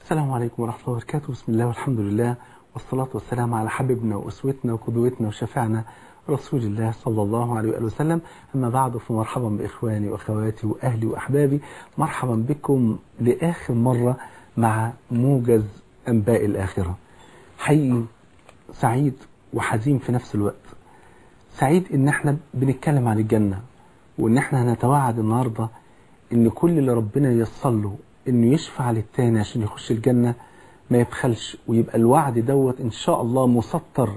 السلام عليكم ورحمة الله وبركاته بسم الله والحمد لله والصلاة والسلام على حبيبنا وأسوتنا وقدوتنا وشفعنا رسول الله صلى الله عليه وآله وسلم أما بعد فمرحبا بإخواني وأخواتي وأهلي وأحبابي مرحبا بكم لآخر مرة مع موجز أنباء الآخرة حقيقي سعيد وحزين في نفس الوقت سعيد إن احنا بنتكلم عن الجنة وإن احنا هنتوعد النهاردة إن كل اللي ربنا ييسر له إنه يشفع للتاني عشان يخش الجنة ما يبخلش ويبقى الوعد دوت إن شاء الله مسطر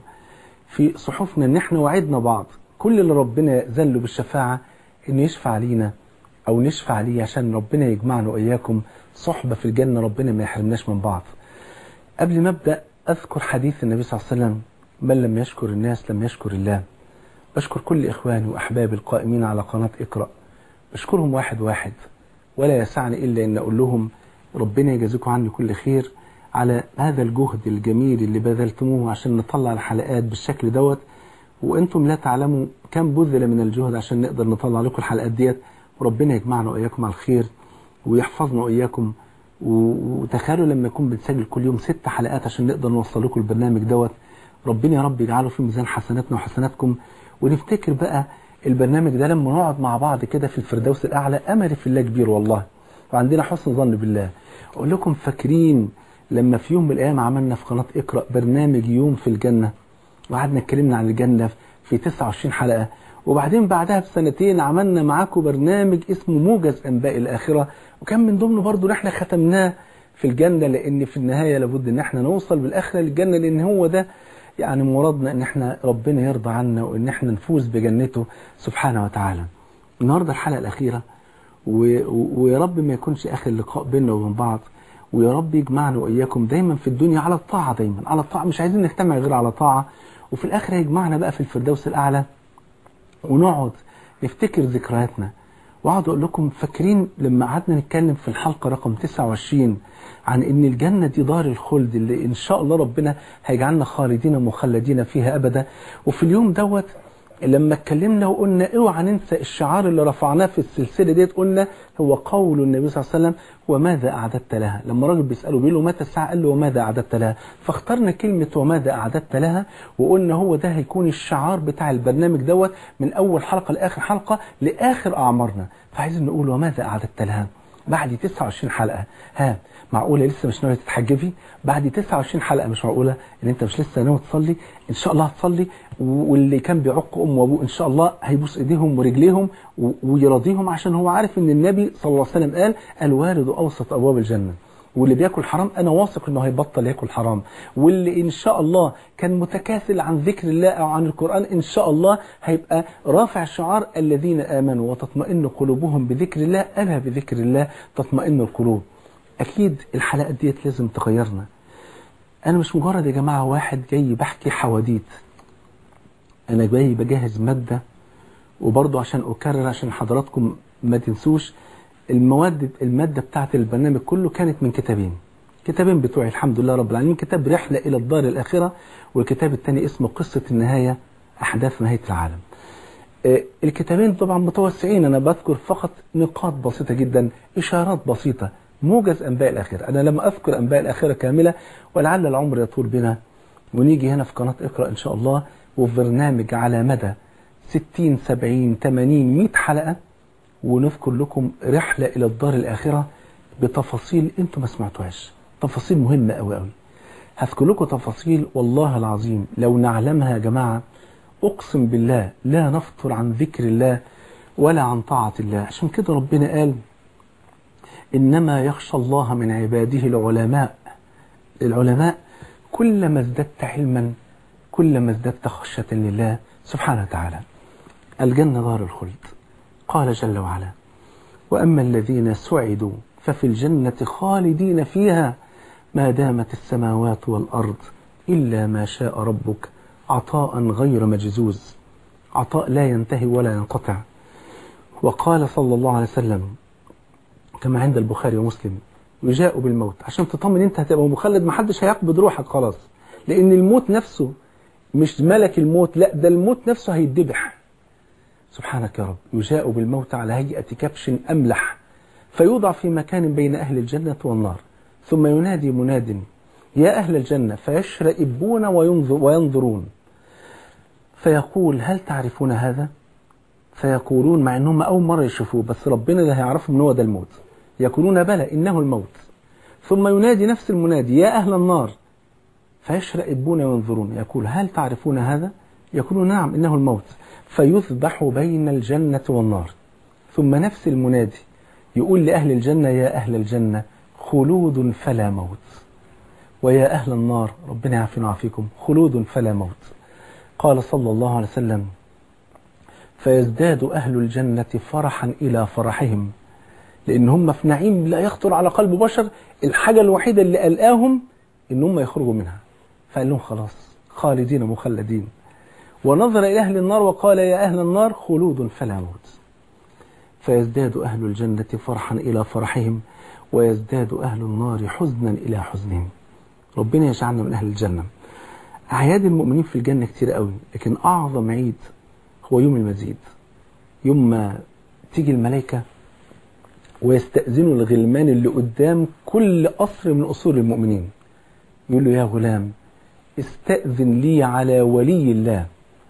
في صحفنا إن احنا وعدنا بعض كل اللي ربنا ذله بالشفاعة إنه يشفع لينا أو نشفع ليه عشان ربنا يجمعنا وإياكم صحبة في الجنة ربنا ما يحرمناش من بعض قبل ما أبدأ أذكر حديث النبي صلى الله عليه وسلم من لم يشكر الناس لم يشكر الله بشكر كل إخواني وأحبابي القائمين على قناة اقرأ بشكرهم واحد واحد ولا يسعني إلا أن أقول لهم ربنا يجازيكم عني كل خير على هذا الجهد الجميل اللي بذلتموه عشان نطلع الحلقات بالشكل دوت وانتم لا تعلموا كم بذل من الجهد عشان نقدر نطلع لكم الحلقات ديت وربنا يجمعنا وإياكم على الخير ويحفظنا وإياكم وتخيلوا لما يكون بنسجل كل يوم ست حلقات عشان نقدر نوصل لكم البرنامج دوت ربنا يا رب يجعله في ميزان حسناتنا وحسناتكم ونفتكر بقى البرنامج ده لما نقعد مع بعض كده في الفردوس الأعلى أمل في الله كبير والله وعندنا حسن ظن بالله أقول لكم فاكرين لما في يوم من الأيام عملنا في قناة اقرأ برنامج يوم في الجنة وقعدنا اتكلمنا عن الجنة في 29 حلقة وبعدين بعدها بسنتين عملنا معاكم برنامج اسمه موجز أنباء الآخرة وكان من ضمنه برضه ان احنا ختمناه في الجنة لأن في النهاية لابد ان احنا نوصل بالآخرة للجنة لأن هو ده يعني مرادنا ان احنا ربنا يرضى عنا وان احنا نفوز بجنته سبحانه وتعالى النهاردة الحلقة الأخيرة و... ويا رب ما يكونش آخر لقاء بيننا وبين بعض ويا رب يجمعنا وإياكم دايما في الدنيا على الطاعة دايما على الطاعة مش عايزين نجتمع غير على طاعة وفي الآخر يجمعنا بقى في الفردوس الأعلى ونقعد نفتكر ذكرياتنا واقعد اقول لكم فاكرين لما قعدنا نتكلم في الحلقه رقم 29 عن ان الجنه دي دار الخلد اللي ان شاء الله ربنا هيجعلنا خالدين مخلدين فيها ابدا وفي اليوم دوت لما اتكلمنا وقلنا اوعى ننسى الشعار اللي رفعناه في السلسله ديت قلنا هو قول النبي صلى الله عليه وسلم وماذا اعددت لها لما راجل بيساله بيقول له متى الساعه قال له وماذا اعددت لها فاخترنا كلمه وماذا اعددت لها وقلنا هو ده هيكون الشعار بتاع البرنامج دوت من اول حلقه لاخر حلقه لاخر اعمارنا فعايزين نقول وماذا اعددت لها بعد 29 حلقه ها معقوله لسه مش ناوي تتحجبي بعد 29 حلقه مش معقوله ان انت مش لسه ناوي تصلي ان شاء الله هتصلي واللي كان بيعق امه وابوه ان شاء الله هيبوس ايديهم ورجليهم ويراضيهم عشان هو عارف ان النبي صلى الله عليه وسلم قال الوالد اوسط ابواب الجنه واللي بياكل حرام انا واثق انه هيبطل ياكل حرام واللي ان شاء الله كان متكاسل عن ذكر الله او عن القران ان شاء الله هيبقى رافع شعار الذين امنوا وتطمئن قلوبهم بذكر الله الا بذكر الله تطمئن القلوب اكيد الحلقات ديت لازم تغيرنا انا مش مجرد يا جماعه واحد جاي بحكي حواديت انا جاي بجهز ماده وبرضه عشان اكرر عشان حضراتكم ما تنسوش المواد المادة بتاعت البرنامج كله كانت من كتابين كتابين بتوعي الحمد لله رب العالمين كتاب رحلة إلى الدار الآخرة والكتاب الثاني اسمه قصة النهاية أحداث نهاية العالم آه الكتابين طبعا متوسعين أنا بذكر فقط نقاط بسيطة جدا إشارات بسيطة موجز أنباء الآخرة أنا لما أذكر أنباء الآخرة كاملة ولعل العمر يطول بنا ونيجي هنا في قناة اقرأ إن شاء الله وفي برنامج على مدى 60 70 80 100 حلقة ونذكر لكم رحلة إلى الدار الآخرة بتفاصيل أنتم ما سمعتوهاش تفاصيل مهمة أوي أوي هذكر لكم تفاصيل والله العظيم لو نعلمها يا جماعة أقسم بالله لا نفطر عن ذكر الله ولا عن طاعة الله عشان كده ربنا قال إنما يخشى الله من عباده العلماء العلماء كلما ازددت علما كلما ازددت خشية لله سبحانه وتعالى الجنة دار الخلد قال جل وعلا وأما الذين سعدوا ففي الجنة خالدين فيها ما دامت السماوات والأرض إلا ما شاء ربك عطاء غير مجزوز عطاء لا ينتهي ولا ينقطع وقال صلى الله عليه وسلم كما عند البخاري ومسلم يجاء بالموت عشان تطمن انت هتبقى مخلد محدش هيقبض روحك خلاص لان الموت نفسه مش ملك الموت لا ده الموت نفسه هيتذبح سبحانك يا رب يجاء بالموت على هيئة كبش أملح فيوضع في مكان بين أهل الجنة والنار ثم ينادي مناد يا أهل الجنة فيشرئبون وينظر وينظرون فيقول هل تعرفون هذا فيقولون مع انهم اول مره يشوفوه بس ربنا اللي هيعرفهم ان هو ده الموت يقولون بلى انه الموت ثم ينادي نفس المنادي يا اهل النار فيشرئبون وينظرون يقول هل تعرفون هذا يقولون نعم انه الموت فيذبح بين الجنه والنار ثم نفس المنادي يقول لاهل الجنه يا اهل الجنه خلود فلا موت ويا اهل النار ربنا يعافينا ويعافيكم خلود فلا موت قال صلى الله عليه وسلم فيزداد أهل الجنة فرحا إلى فرحهم لأن هم في نعيم لا يخطر على قلب بشر الحاجة الوحيدة اللي قلقاهم إن هم يخرجوا منها فقال لهم خلاص خالدين مخلدين ونظر إلى أهل النار وقال يا أهل النار خلود فلا موت فيزداد أهل الجنة فرحا إلى فرحهم ويزداد أهل النار حزنا إلى حزنهم ربنا يجعلنا من أهل الجنة أعياد المؤمنين في الجنة كتير قوي لكن أعظم عيد هو يوم المزيد يوم ما تيجي الملائكة ويستأذنوا الغلمان اللي قدام كل قصر من قصور المؤمنين يقول له يا غلام استأذن لي على ولي الله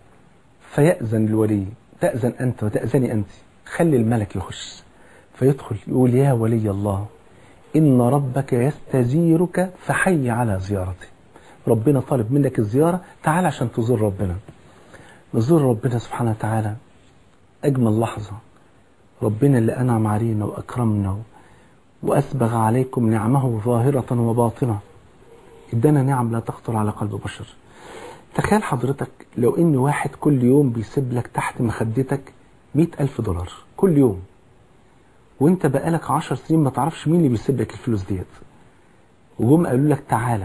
فيأذن الولي تأذن أنت وتأذني أنت خلي الملك يخش فيدخل يقول يا ولي الله إن ربك يستزيرك فحي على زيارته ربنا طالب منك الزيارة تعال عشان تزور ربنا نزور ربنا سبحانه وتعالى أجمل لحظة ربنا اللي أنعم علينا وأكرمنا وأسبغ عليكم نعمه ظاهرة وباطنة ادانا نعم لا تخطر على قلب بشر تخيل حضرتك لو ان واحد كل يوم بيسيب لك تحت مخدتك مئة ألف دولار كل يوم وانت بقالك عشر سنين ما تعرفش مين اللي بيسيب لك الفلوس ديت وجم قالوا لك تعالى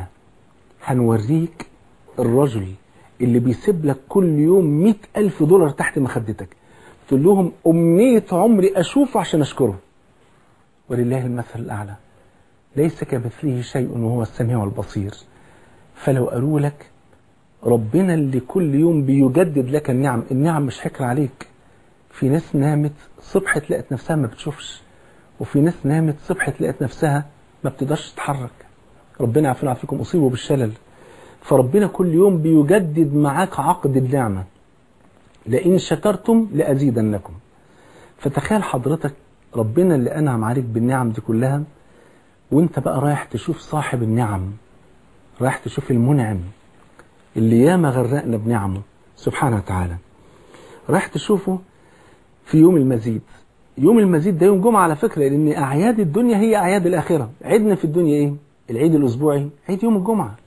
هنوريك الرجل اللي بيسيب لك كل يوم مئة ألف دولار تحت مخدتك تقول لهم أمنية عمري أشوفه عشان أشكره ولله المثل الأعلى ليس كمثله شيء وهو السميع البصير فلو قالوا لك ربنا اللي كل يوم بيجدد لك النعم النعم مش حكر عليك في ناس نامت صبحت لقت نفسها ما بتشوفش وفي ناس نامت صبحت لقت نفسها ما بتقدرش تتحرك ربنا يعافينا ويعافيكم أصيبوا بالشلل فربنا كل يوم بيجدد معاك عقد النعمة لئن شكرتم لأزيدنكم فتخيل حضرتك ربنا اللي أنعم عليك بالنعم دي كلها وانت بقى رايح تشوف صاحب النعم رايح تشوف المنعم اللي ياما غرقنا بنعمه سبحانه وتعالى رايح تشوفه في يوم المزيد يوم المزيد ده يوم جمعة على فكرة لأن أعياد الدنيا هي أعياد الآخرة عيدنا في الدنيا إيه؟ العيد الأسبوعي عيد يوم الجمعة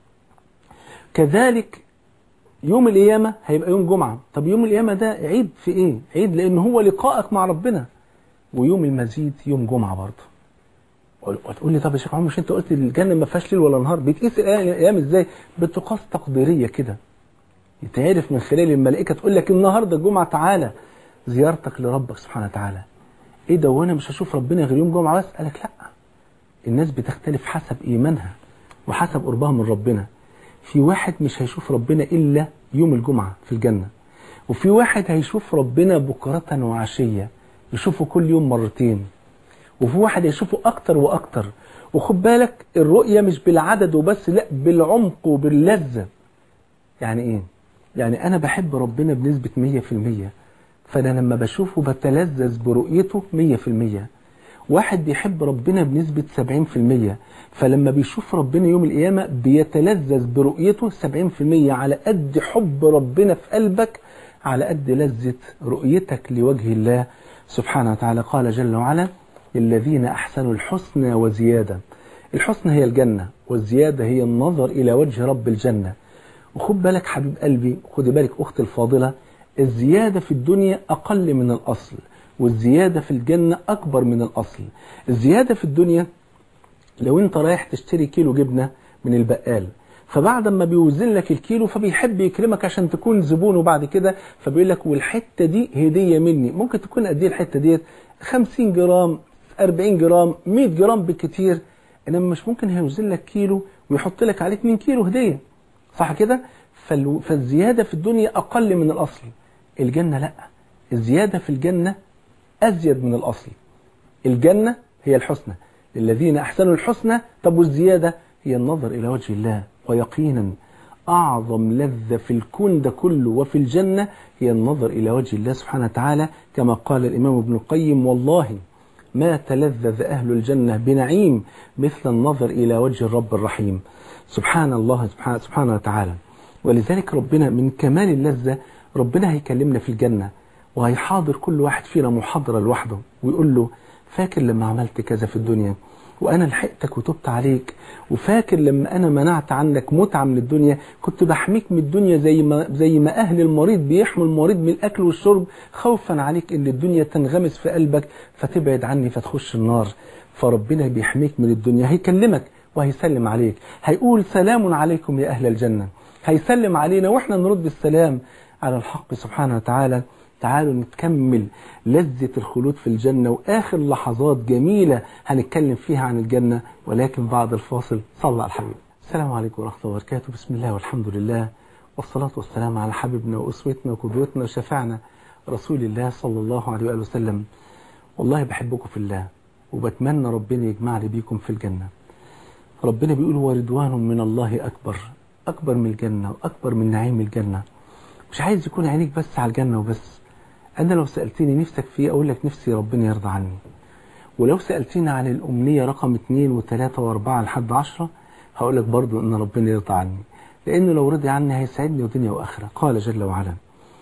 كذلك يوم القيامة هيبقى يوم جمعة طب يوم القيامة ده عيد في إيه؟ عيد لأن هو لقائك مع ربنا ويوم المزيد يوم جمعة برضه وتقول لي طب يا شيخ عمر مش انت قلت الجنه ما فيهاش ليل ولا نهار بتقيس الايام ازاي بتقاس تقديريه كده يتعرف من خلال الملائكه تقول لك النهارده الجمعه تعالى زيارتك لربك سبحانه وتعالى ايه ده وانا مش هشوف ربنا غير يوم جمعه بس قالك لا الناس بتختلف حسب ايمانها وحسب قربها من ربنا في واحد مش هيشوف ربنا الا يوم الجمعه في الجنه وفي واحد هيشوف ربنا بكره وعشيه يشوفه كل يوم مرتين وفي واحد يشوفه اكتر واكتر وخد بالك الرؤية مش بالعدد وبس لا بالعمق وباللذة يعني ايه يعني انا بحب ربنا بنسبة مية في المية فانا لما بشوفه بتلذذ برؤيته مية في المية واحد بيحب ربنا بنسبة سبعين في المية فلما بيشوف ربنا يوم القيامة بيتلذذ برؤيته سبعين في المية على قد حب ربنا في قلبك على قد لذة رؤيتك لوجه الله سبحانه وتعالى قال جل وعلا للذين أحسنوا الحسنى وزيادة الحسنى هي الجنة والزيادة هي النظر إلى وجه رب الجنة وخد بالك حبيب قلبي خد بالك أخت الفاضلة الزيادة في الدنيا أقل من الأصل والزيادة في الجنة أكبر من الأصل الزيادة في الدنيا لو أنت رايح تشتري كيلو جبنة من البقال فبعد ما بيوزن لك الكيلو فبيحب يكرمك عشان تكون زبونه بعد كده فبيقول لك والحته دي هديه مني ممكن تكون قد ايه الحته ديت 50 جرام 40 جرام 100 جرام بالكتير انما مش ممكن هيوزن لك كيلو ويحط لك عليه 2 كيلو هديه صح كده فال... فالزياده في الدنيا اقل من الاصل الجنه لا الزياده في الجنه ازيد من الاصل الجنه هي الحسنى للذين أحسنوا الحسنى طب والزيادة هي النظر إلى وجه الله ويقينا أعظم لذة في الكون ده كله وفي الجنة هي النظر إلى وجه الله سبحانه وتعالى كما قال الإمام ابن القيم والله ما تلذذ أهل الجنة بنعيم مثل النظر إلى وجه الرب الرحيم سبحان الله سبحانه وتعالى ولذلك ربنا من كمال اللذة ربنا هيكلمنا في الجنة وهيحاضر كل واحد فينا محاضرة لوحده ويقول له فاكر لما عملت كذا في الدنيا وأنا لحقتك وتبت عليك وفاكر لما أنا منعت عنك متعة من الدنيا كنت بحميك من الدنيا زي ما, زي ما أهل المريض بيحموا المريض من الأكل والشرب خوفا عليك إن الدنيا تنغمس في قلبك فتبعد عني فتخش النار فربنا بيحميك من الدنيا هيكلمك وهيسلم عليك هيقول سلام عليكم يا أهل الجنة هيسلم علينا وإحنا نرد السلام على الحق سبحانه وتعالى تعالوا نتكمل لذة الخلود في الجنة وآخر لحظات جميلة هنتكلم فيها عن الجنة ولكن بعد الفاصل صلى على الحبيب السلام عليكم ورحمة الله وبركاته بسم الله والحمد لله والصلاة والسلام على حبيبنا وأسوتنا وقدوتنا وشفعنا رسول الله صلى الله عليه وآله وسلم والله بحبكم في الله وبتمنى ربنا يجمعني بيكم في الجنة ربنا بيقول ورضوان من الله أكبر أكبر من الجنة وأكبر من نعيم الجنة مش عايز يكون عينيك بس على الجنة وبس أنا لو سألتني نفسك فيه أقول لك نفسي ربنا يرضى عني ولو سألتني عن الأمنية رقم اثنين وثلاثة وأربعة لحد عشرة هقول لك برضو إن ربنا يرضى عني لأنه لو رضي عني هيسعدني ودنيا وآخرة قال جل وعلا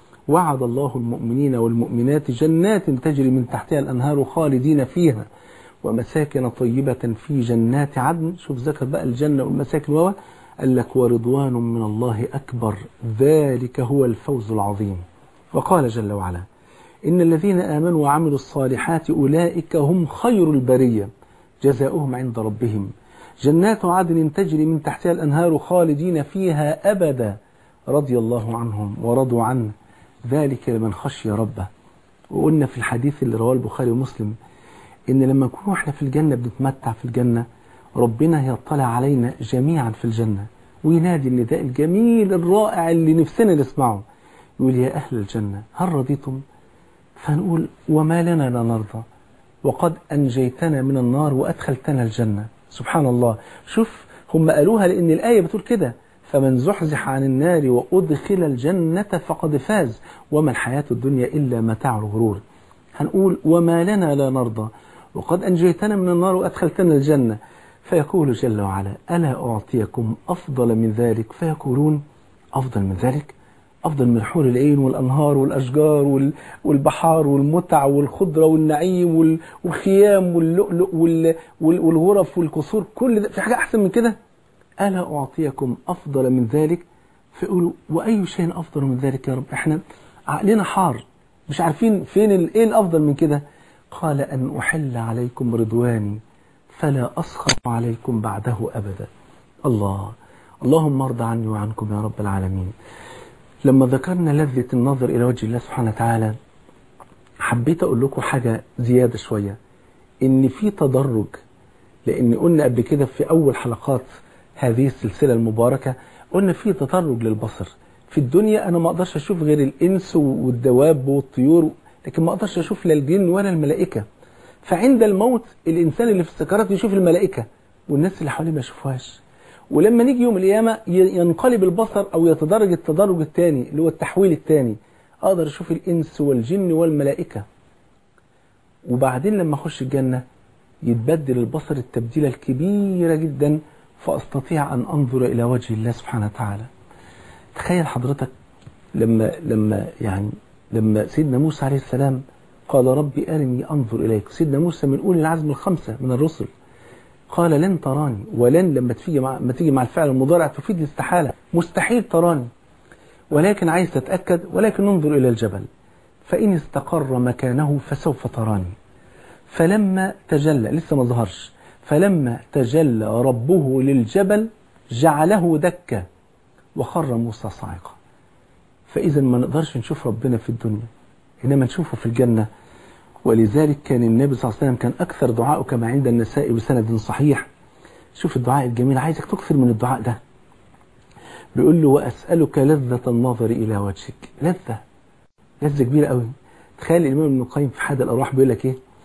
وعد الله المؤمنين والمؤمنات جنات تجري من تحتها الأنهار خالدين فيها ومساكن طيبة في جنات عدن شوف ذكر بقى الجنة والمساكن وهو قال لك ورضوان من الله أكبر ذلك هو الفوز العظيم وقال جل وعلا إن الذين آمنوا وعملوا الصالحات أولئك هم خير البرية جزاؤهم عند ربهم جنات عدن تجري من تحتها الأنهار خالدين فيها أبدا رضي الله عنهم ورضوا عنه ذلك لمن خشي ربه وقلنا في الحديث اللي رواه البخاري ومسلم إن لما نكون احنا في الجنة بنتمتع في الجنة ربنا يطلع علينا جميعا في الجنة وينادي النداء الجميل الرائع اللي نفسنا نسمعه يقول يا أهل الجنة هل رضيتم فنقول وما لنا لا نرضى وقد أنجيتنا من النار وأدخلتنا الجنة سبحان الله شوف هم قالوها لأن الآية بتقول كده فمن زحزح عن النار وأدخل الجنة فقد فاز وما الحياة الدنيا إلا متاع الغرور هنقول وما لنا لا نرضى وقد أنجيتنا من النار وأدخلتنا الجنة فيقول جل وعلا ألا أعطيكم أفضل من ذلك فيقولون أفضل من ذلك أفضل من حور العين والأنهار والأشجار والبحار والمتع والخضرة والنعيم والخيام واللؤلؤ والغرف والقصور كل ده في حاجة أحسن من كده ألا أعطيكم أفضل من ذلك فيقولوا وأي شيء أفضل من ذلك يا رب إحنا عقلنا حار مش عارفين فين إيه الأفضل من كده قال أن أحل عليكم رضواني فلا أسخط عليكم بعده أبدا الله اللهم ارضى عني وعنكم يا رب العالمين لما ذكرنا لذة النظر إلى وجه الله سبحانه وتعالى حبيت أقول لكم حاجة زيادة شوية إن في تدرج لأن قلنا قبل كده في أول حلقات هذه السلسلة المباركة قلنا في تدرج للبصر في الدنيا أنا ما أقدرش أشوف غير الإنس والدواب والطيور لكن ما أقدرش أشوف لا الجن ولا الملائكة فعند الموت الإنسان اللي في السكرات يشوف الملائكة والناس اللي حواليه ما يشوفوهاش ولما نيجي يوم القيامة ينقلب البصر أو يتدرج التدرج الثاني اللي هو التحويل الثاني أقدر أشوف الإنس والجن والملائكة وبعدين لما أخش الجنة يتبدل البصر التبديلة الكبيرة جدا فأستطيع أن أنظر إلى وجه الله سبحانه وتعالى تخيل حضرتك لما لما يعني لما سيدنا موسى عليه السلام قال ربي أرني أنظر إليك سيدنا موسى من أولي العزم الخمسة من الرسل قال لن تراني ولن لما تيجي مع ما تيجي مع الفعل المضارع تفيد الاستحالة مستحيل تراني ولكن عايز تتأكد ولكن انظر إلى الجبل فإن استقر مكانه فسوف تراني فلما تجلى لسه ما ظهرش فلما تجلى ربه للجبل جعله دكا وخر موسى صاعقا فإذا ما نقدرش نشوف ربنا في الدنيا إنما نشوفه في الجنة ولذلك كان النبي صلى الله عليه وسلم كان أكثر دعائه كما عند النساء بسند صحيح شوف الدعاء الجميل عايزك تكثر من الدعاء ده بيقول له وأسألك لذة النظر إلى وجهك لذة لذة كبيرة قوي تخيل الإمام ابن القيم في حاد الأرواح بيقول لك إيه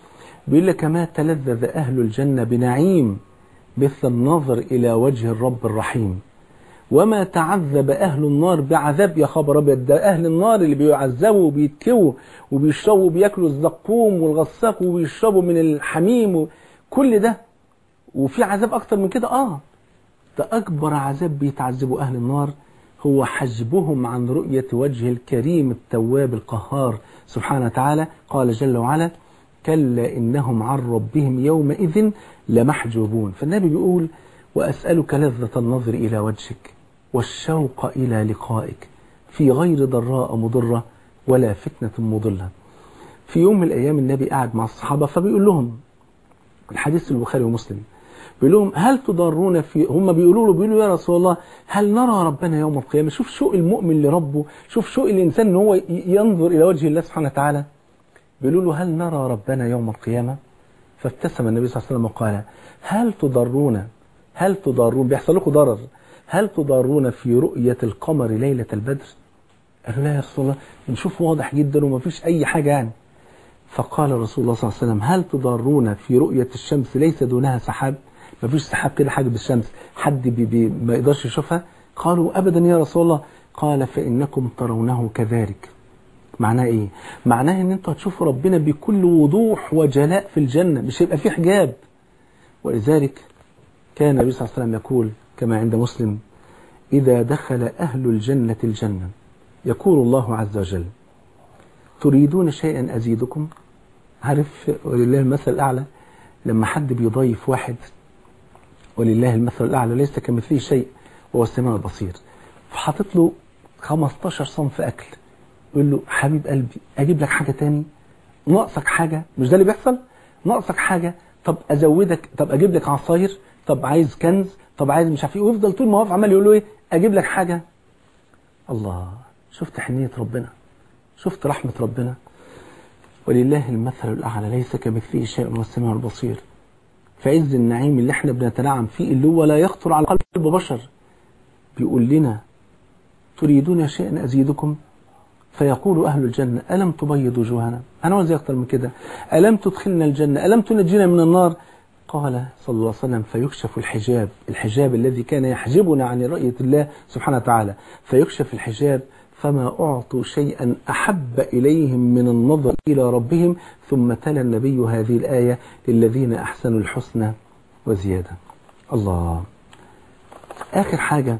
بيقول لك ما تلذذ أهل الجنة بنعيم مثل النظر إلى وجه الرب الرحيم وما تعذب أهل النار بعذاب يا خبر أبيض ده أهل النار اللي بيعذبوا وبيتكوا وبيشربوا وبياكلوا الزقوم والغساق وبيشربوا من الحميم كل ده وفي عذاب أكتر من كده آه ده أكبر عذاب بيتعذبوا أهل النار هو حجبهم عن رؤية وجه الكريم التواب القهار سبحانه وتعالى قال جل وعلا كلا إنهم عن ربهم يومئذ لمحجوبون فالنبي بيقول وأسألك لذة النظر إلى وجهك والشوق إلى لقائك في غير ضراء مضرة ولا فتنة مضلة في يوم من الأيام النبي قاعد مع الصحابة فبيقول لهم الحديث البخاري ومسلم بيقول لهم هل تضرون في هم بيقولوا له بيقولوا يا رسول الله هل نرى ربنا يوم القيامة شوف شوق المؤمن لربه شوف شوق الإنسان ان هو ينظر إلى وجه الله سبحانه وتعالى بيقولوا له هل نرى ربنا يوم القيامة فابتسم النبي صلى الله عليه وسلم وقال هل تضرون هل تضارون بيحصل لكم ضرر هل تضارون في رؤية القمر ليلة البدر قالوا لا يا رسول الله بنشوف واضح جدا وما فيش أي حاجة يعني فقال رسول الله صلى الله عليه وسلم هل تضارون في رؤية الشمس ليس دونها سحاب ما فيش سحاب كده حاجة بالشمس حد بي بي ما يقدرش يشوفها قالوا أبدا يا رسول الله قال فإنكم ترونه كذلك معناه ايه معناه ان انتوا هتشوفوا ربنا بكل وضوح وجلاء في الجنة مش هيبقى في حجاب ولذلك كان النبي صلى الله عليه وسلم يقول كما عند مسلم إذا دخل أهل الجنة الجنة يقول الله عز وجل تريدون شيئا أزيدكم عارف ولله المثل الأعلى لما حد بيضيف واحد ولله المثل الأعلى ليس كمثله شيء وهو السميع البصير فحاطط له 15 صنف أكل يقول له حبيب قلبي أجيب لك حاجة تاني ناقصك حاجة مش ده اللي بيحصل ناقصك حاجة طب أزودك طب أجيب لك عصاير طب عايز كنز طب عايز مش عارف ايه ويفضل طول ما هو عمال يقول له ايه اجيب لك حاجه الله شفت حنيه ربنا شفت رحمه ربنا ولله المثل الاعلى ليس كمثله شيء وهو السميع البصير فعز النعيم اللي احنا بنتنعم فيه اللي هو لا يخطر على قلب بشر بيقول لنا تريدون شيئا ازيدكم فيقول أهل الجنة ألم تبيض وجوهنا أنا عاوز أكتر من كده ألم تدخلنا الجنة ألم تنجينا من النار قال صلى الله عليه وسلم فيكشف الحجاب الحجاب الذي كان يحجبنا عن رؤية الله سبحانه وتعالى فيكشف الحجاب فما أعطوا شيئا أحب إليهم من النظر إلى ربهم ثم تلا النبي هذه الآية للذين أحسنوا الحسنى وزيادة الله آخر حاجة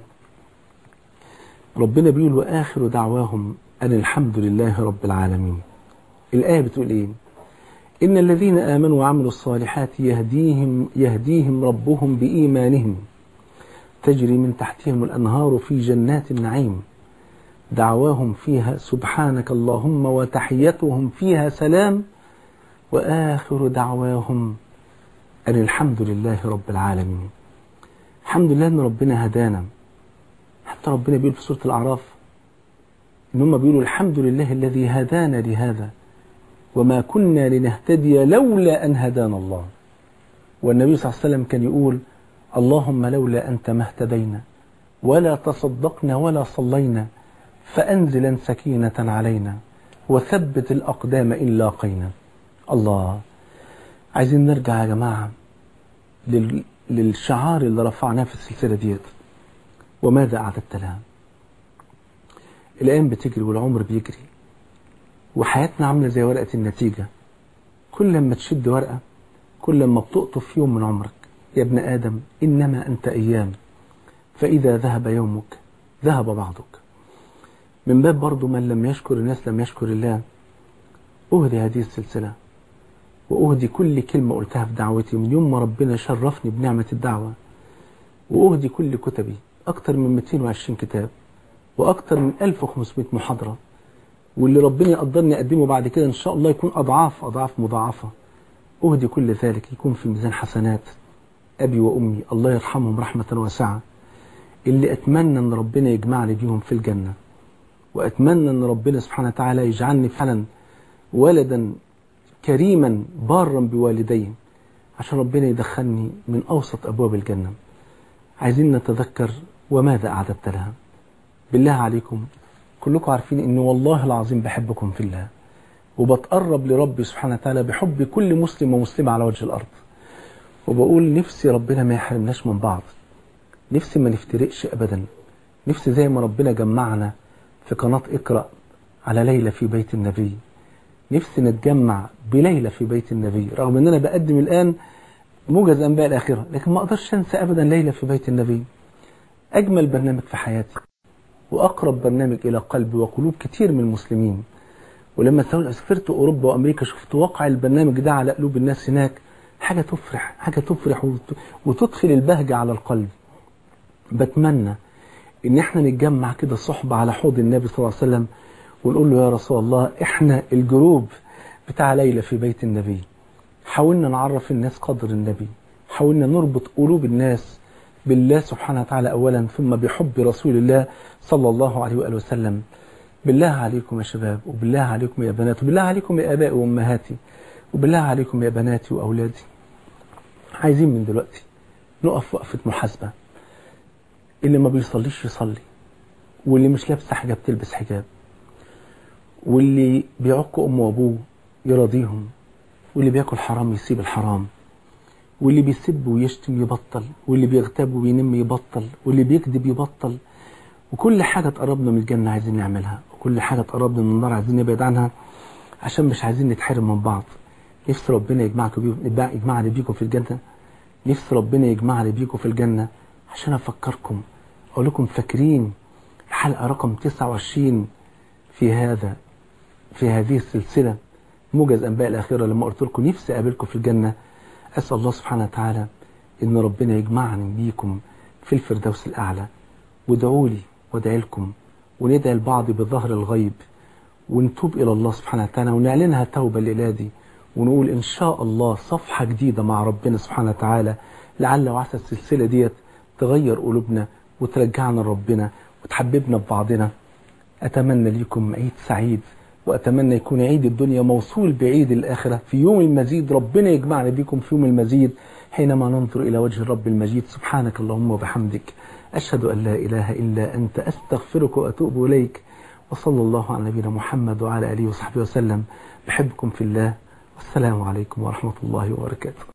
ربنا بيقول وآخر دعواهم أن الحمد لله رب العالمين الآية بتقول إيه إن الذين آمنوا وعملوا الصالحات يهديهم, يهديهم ربهم بإيمانهم تجري من تحتهم الأنهار في جنات النعيم دعواهم فيها سبحانك اللهم وتحيتهم فيها سلام وآخر دعواهم أن الحمد لله رب العالمين الحمد لله أن ربنا هدانا حتى ربنا بيقول في سورة الأعراف إن هم بيقولوا الحمد لله الذي هدانا لهذا وما كنا لنهتدي لولا أن هدانا الله والنبي صلى الله عليه وسلم كان يقول اللهم لولا أنت ما اهتدينا ولا تصدقنا ولا صلينا فأنزلا سكينة علينا وثبت الأقدام إن لاقينا الله عايزين نرجع يا جماعة لل... للشعار اللي رفعناه في السلسلة ديت وماذا أعددت لها الأيام بتجري والعمر بيجري وحياتنا عاملة زي ورقة النتيجة كل لما تشد ورقة كل لما بتقطف يوم من عمرك يا ابن آدم إنما أنت أيام فإذا ذهب يومك ذهب بعضك من باب برضو من لم يشكر الناس لم يشكر الله أهدي هذه السلسلة وأهدي كل كلمة قلتها في دعوتي من يوم ما ربنا شرفني بنعمة الدعوة وأهدي كل كتبي أكتر من 220 كتاب وأكتر من 1500 محاضرة واللي ربنا يقدرني أقدمه بعد كده إن شاء الله يكون أضعاف أضعاف مضاعفة أهدي كل ذلك يكون في ميزان حسنات أبي وأمي الله يرحمهم رحمة واسعة اللي أتمنى أن ربنا يجمعني بيهم في الجنة وأتمنى أن ربنا سبحانه وتعالى يجعلني فعلا ولدا كريما بارا بوالديه عشان ربنا يدخلني من أوسط أبواب الجنة عايزين نتذكر وماذا أعددت لها بالله عليكم كلكم عارفين أن والله العظيم بحبكم في الله وبتقرب لربي سبحانه وتعالى بحب كل مسلم ومسلمة على وجه الأرض وبقول نفسي ربنا ما يحرمناش من بعض نفسي ما نفترقش أبدا نفسي زي ما ربنا جمعنا في قناة اقرأ على ليلة في بيت النبي نفسي نتجمع بليلة في بيت النبي رغم ان انا بقدم الآن موجز أنباء الآخرة لكن ما أقدرش أنسى أبدا ليلة في بيت النبي أجمل برنامج في حياتي وأقرب برنامج إلى قلبي وقلوب كتير من المسلمين ولما سافرت أوروبا وأمريكا شفت واقع البرنامج ده على قلوب الناس هناك حاجة تفرح حاجة تفرح وتدخل البهجة على القلب بتمنى إن احنا نتجمع كده صحبة على حوض النبي صلى الله عليه وسلم ونقول له يا رسول الله احنا الجروب بتاع ليلة في بيت النبي حاولنا نعرف الناس قدر النبي حاولنا نربط قلوب الناس بالله سبحانه وتعالى أولا ثم بحب رسول الله صلى الله عليه وآله وسلم بالله عليكم يا شباب وبالله عليكم يا بنات وبالله عليكم يا آبائي وأمهاتي وبالله عليكم يا بناتي وأولادي عايزين من دلوقتي نقف وقفة محاسبة اللي ما بيصليش يصلي واللي مش لابسة حجاب تلبس حجاب واللي بيعق أمه وأبوه يراضيهم واللي بياكل حرام يسيب الحرام واللي بيسب ويشتم يبطل واللي بيغتاب وينم يبطل واللي بيكذب يبطل وكل حاجة تقربنا من الجنة عايزين نعملها وكل حاجة تقربنا من النار عايزين نبعد عنها عشان مش عايزين نتحرم من بعض نفسي ربنا يجمعكم يجمعني بيكم في الجنة نفسي ربنا يجمعني بيكم في الجنة عشان أفكركم أقول لكم فاكرين الحلقة رقم 29 في هذا في هذه السلسلة موجز أنباء الآخرة لما قلت لكم نفسي أقابلكم في الجنة أسأل الله سبحانه وتعالى إن ربنا يجمعني بيكم في الفردوس الأعلى وادعوا لي وادعي لكم وندعي البعض بظهر الغيب ونتوب إلى الله سبحانه وتعالى ونعلنها توبة لإلادي ونقول إن شاء الله صفحة جديدة مع ربنا سبحانه وتعالى لعل وعسى السلسلة ديت تغير قلوبنا وترجعنا لربنا وتحببنا ببعضنا أتمنى لكم عيد سعيد وأتمنى يكون عيد الدنيا موصول بعيد الآخرة في يوم المزيد ربنا يجمعنا بكم في يوم المزيد حينما ننظر إلى وجه الرب المجيد سبحانك اللهم وبحمدك أشهد أن لا إله إلا أنت أستغفرك وأتوب إليك وصلى الله على نبينا محمد وعلى آله وصحبه وسلم بحبكم في الله والسلام عليكم ورحمة الله وبركاته